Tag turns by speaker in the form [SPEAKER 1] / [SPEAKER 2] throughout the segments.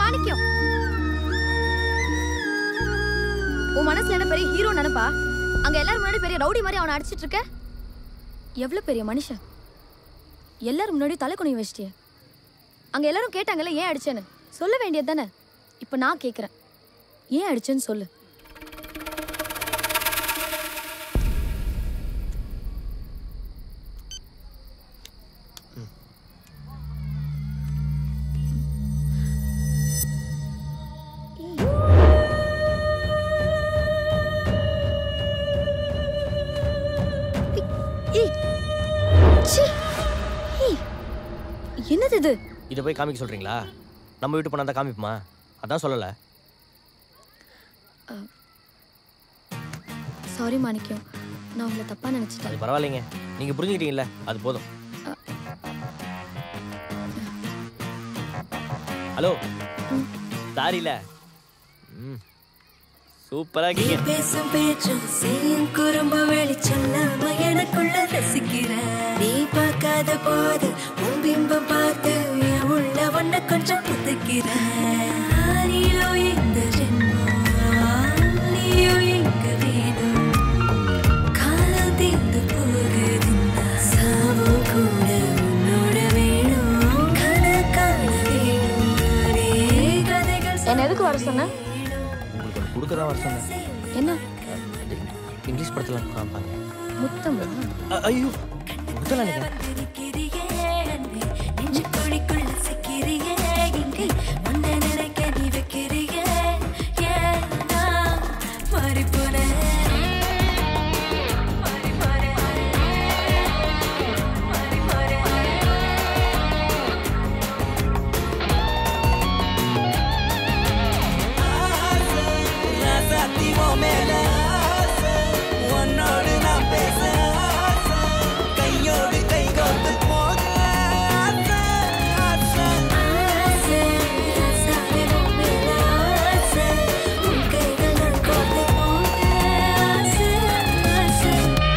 [SPEAKER 1] மாணிக்கம் உன் மனசுல என்ன பெரிய ஹீரோ நினைப்பா அங்க எல்லாரும் முன்னாடி பெரிய ரவுடி மாதிரி அவனை அடிச்சிட்டு இருக்க எவ்வளவு பெரிய மனுஷன் எல்லாரும் முன்னாடி தலை குனி வச்சிட்டிய அங்க எல்லாரும் கேட்டாங்கல்ல ஏன் அடிச்சேன்னு சொல்ல வேண்டியது தானே இப்ப நான் கேக்குறேன் ஏன் அடிச்சேன்னு சொல்லு ஏய், ச்சீ. ஏய், என்னது இது
[SPEAKER 2] இதை போய் காமிக்க சொல்றீங்களா நம்ம வீட்டு பொண்ணா தான் காமிப்போமா அதான் சொல்லலை
[SPEAKER 1] சாரி மாணிக்கம் நான் உங்களை தப்பா நினைச்சிட்டேன்
[SPEAKER 2] அது பரவாயில்லைங்க நீங்கள் புரிஞ்சுக்கிட்டீங்கல்ல அது போதும் ஹலோ சாரில ம் சூப்பராக
[SPEAKER 3] நீ
[SPEAKER 2] இருக்கீங்க
[SPEAKER 3] பேசும் பேச்சும் செய்யும் குறும்பு வெளிச்சொல்லாம எனக்குள்ள ரசிக்கிற நீ பார்க்காத போது உன் பிம்பம் பார்த்து என் உள்ள ஒன்ன கொஞ்சம் புதுக்கிற நீயோ இந்த ஜென்மம் நீயோ எங்க வேணும் காலம் தீர்ந்து போகுதுன்னா சாவும் கூட உன்னோட வேணும் கணக்கான வேணும் அதே கதைகள்
[SPEAKER 1] என்ன எதுக்கு வர சொன்ன
[SPEAKER 2] உங்களுக்கு ஒன்று கொடுக்க தான் வர சொன்னேன்
[SPEAKER 1] என்ன
[SPEAKER 2] இது இங்கிலீஷ் படத்தில் காமிப்பாங்க
[SPEAKER 1] முத்தமா
[SPEAKER 2] அ- ஐயோ முதல்ல நினைக்கிறேன்
[SPEAKER 3] வந்திருக்கிறியே அன்பே, நெஞ்சுக்குழிக்குள்ள சிக்கிறியே இங்கே உன்னை நினைக்க நீ வைக்கிறியே ஏன் நான் மாறிப் போனேன்? மாறிப் போனேன். மாறிப் போனேன். ஆசை, ஆசை, மேல ஆசை, உன் கைகள் நான் கோர்த்து போக ஆசை, ஆசை.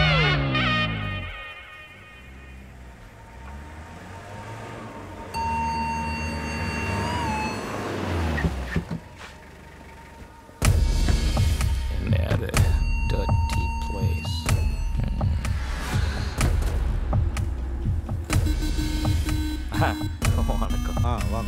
[SPEAKER 4] அது dirty place. ஆ, வணக்கம்
[SPEAKER 5] ஆ வாங்க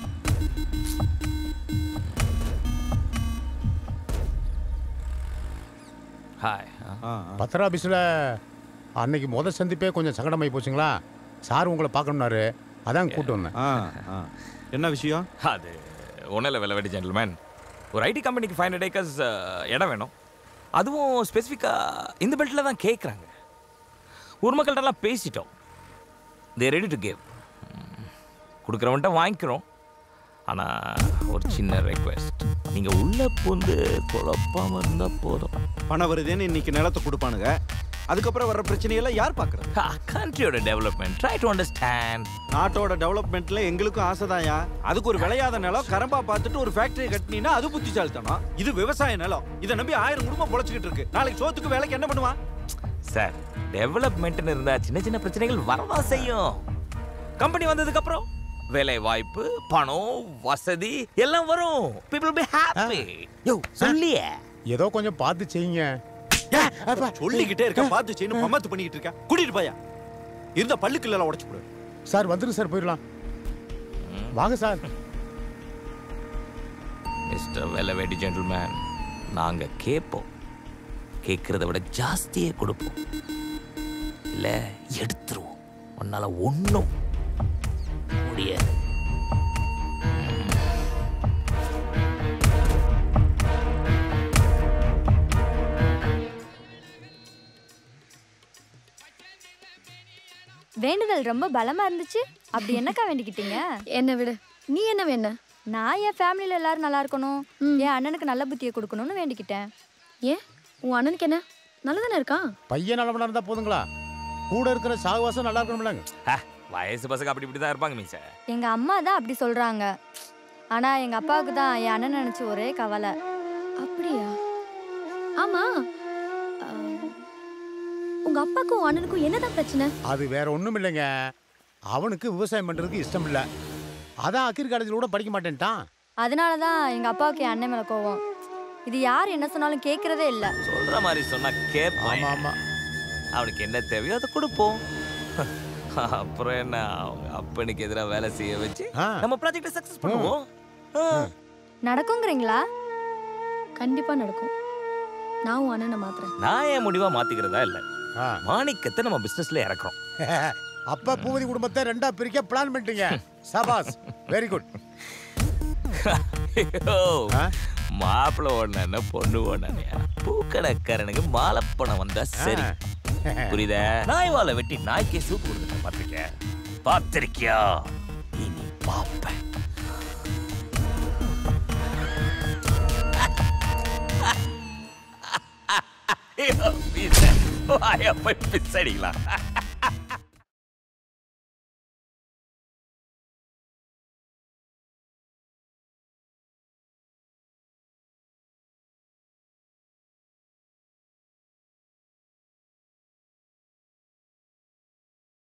[SPEAKER 4] ஹாய்
[SPEAKER 5] ஆ ஆ.
[SPEAKER 6] பத்திர ஆஃபீஸில் அன்னைக்கு முத சந்திப்பே கொஞ்சம் சங்கடமாகி போச்சுங்களா சார் உங்களை பார்க்கணுன்னாரு அதான் கூப்பிட்டு வந்தேன்
[SPEAKER 5] ஆ ஆ என்ன விஷயம்
[SPEAKER 4] அது ஒன்றும் இல்லை வெள்ளவெடி ஜென்டில்மேன் ஒரு ஐடி கம்பெனிக்கு ஃபைவ் ஹண்ட்ரட் ஏக்கர்ஸ் இடம் வேணும் அதுவும் ஸ்பெசிஃபிக்காக இந்த பெல்ட்டில் தான் கேட்குறாங்க ஊர் மக்கள்கிட்டலாம் பேசிட்டோம் தே ரெடி டு கேவ் கொடுக்குறவன்ட்ட வாங்கிக்கிறோம் ஆனால் ஒரு சின்ன ரெக்வெஸ்ட் நீங்கள் உள்ளே பூந்து குழப்பாமல் இருந்தால் போதும்
[SPEAKER 5] பணம் வருதுன்னு இன்னைக்கு நிலத்தை கொடுப்பானுங்க அதுக்கப்புறம் வர்ற பிரச்சனையெல்லாம் யார் பார்க்கறது
[SPEAKER 4] கண்ட்ரியோட டெவலப்மெண்ட் ட்ரை டு அண்டர்ஸ்டாண்ட்
[SPEAKER 5] நாட்டோட டெவலப்மெண்ட்ல எங்களுக்கும் ஆசைதான்யா அதுக்கு ஒரு விளையாத நிலம் கரம்பா பார்த்துட்டு ஒரு ஃபேக்டரி கட்டினீங்கன்னா அது புத்திசாலித்தனம் இது விவசாய நிலம் இதை நம்பி ஆயிரம் குடும்பம் பொழைச்சிக்கிட்டு இருக்கு நாளைக்கு சோத்துக்கு வேலைக்கு என்ன பண்ணுவான்
[SPEAKER 4] சார் டெவலப்மெண்ட்னு இருந்தா சின்ன சின்ன பிரச்சனைகள் வரதான் செய்யும் கம்பெனி வந்ததுக்கு அப்புறம் வேலை வாய்ப்பு பணம் வசதி எல்லாம் வரும் பீப்புள் பி ஹாப்பி யோ சொல்லியே
[SPEAKER 6] ஏதோ கொஞ்சம் பார்த்து செய்யுங்க
[SPEAKER 5] சொல்லிக்கிட்டே இருக்க பார்த்து செய்யணும் பம்மத்து பண்ணிக்கிட்டு இருக்க கூட்டிட்டு போயா இருந்த பல்லுக்கு எல்லாம் உடச்சு போடு
[SPEAKER 6] சார் வந்துருங்க சார் போயிடலாம் வாங்க சார்
[SPEAKER 4] மிஸ்டர் வெலவேடி ஜென்டில்மேன் நாங்க கேட்போம் கேட்கறத விட ஜாஸ்தியே கொடுப்போம் இல்ல எடுத்துருவோம் உன்னால ஒண்ணும் முடியாது
[SPEAKER 7] வேண்டுதல் ரொம்ப பலமா இருந்துச்சு அப்படி என்னக்கா வேண்டிக்கிட்டீங்க
[SPEAKER 1] என்ன விடு நீ என்ன வேண
[SPEAKER 7] நான் என் ஃபேமிலியில எல்லாரும் நல்லா இருக்கணும் என் அண்ணனுக்கு நல்ல புத்தியை கொடுக்கணும்னு வேண்டிக்கிட்டேன்
[SPEAKER 1] ஏன் உன் அண்ணனுக்கு என்ன நல்லதானே இருக்கான்
[SPEAKER 6] பையன் நல்லவனா இருந்தா போதுங்களா கூட இருக்கிற சாகுவாசம் நல்லா இருக்கணும்லங்க
[SPEAKER 4] ஹ, வயசு பசங்க அப்படி இப்படி தான் இருப்பாங்க மீச
[SPEAKER 7] எங்க அம்மா தான் அப்படி சொல்றாங்க ஆனா எங்க அப்பாவுக்கு தான் என் அண்ணன் நினைச்சு ஒரே கவலை
[SPEAKER 1] அப்படியா ஆமா அஹ், உங்க அப்பாக்கும் உன் அண்ணனுக்கும் என்னதான் பிரச்சனை
[SPEAKER 6] அது வேற ஒண்ணும் இல்லைங்க அவனுக்கு விவசாயம் பண்றதுக்கு இஷ்டம் இல்லை அதான் அக்கிரி காலேஜில் கூட படிக்க மாட்டேன்ட்டான்
[SPEAKER 7] அதனால தான் எங்கள் அப்பாவுக்கு என் அண்ணன் மேலே கோவம் இது யார் என்ன சொன்னாலும் கேட்குறதே இல்லை
[SPEAKER 4] சொல்ற மாதிரி சொன்னா கேட்பான்
[SPEAKER 6] ஆமா ஆமா
[SPEAKER 4] அவனுக்கு என்ன தேவையோ அதை கொடுப்போம் அப்புறம் என்ன அவங்க அப்பனுக்கு எதிராக வேலை செய்ய வச்சு
[SPEAKER 6] ஆ.
[SPEAKER 4] நம்ம ப்ராஜெக்டை சக்சஸ் பண்ணுவோம் ஆ.
[SPEAKER 7] நடக்குங்கிறீங்களா
[SPEAKER 1] கண்டிப்பா நடக்கும் நான் உன் அண்ணனை மாத்துறேன்
[SPEAKER 4] நான் என் முடிவா மாத்திக்கிறதா இல்ல
[SPEAKER 6] ஆ.
[SPEAKER 4] மாணிக்கத்தை நம்ம பிசினஸ்ல இறக்குறோம்
[SPEAKER 6] அப்பா பூபதி குடும்பத்தை ரெண்டா பிரிக்க பிளான் பண்ணிட்டீங்க சபாஸ் வெரி குட்
[SPEAKER 4] ஐயோ, மாப்பிள்ளை ஒண்ணு பொண்ணு ஒண்ணு பூக்கடைக்காரனுக்கு மாலை பணம் வந்தா சரி புரியுதா நாய் வாழை வெட்டி நாய்க்கே சூப்பு கொடுத்துட்ட பார்த்திருக்கியா பார்த்திருக்கியா இனி பாப்பேன் ஐயோ, பிசை. வாயை போய் பிச்சை அடிக்கலாம்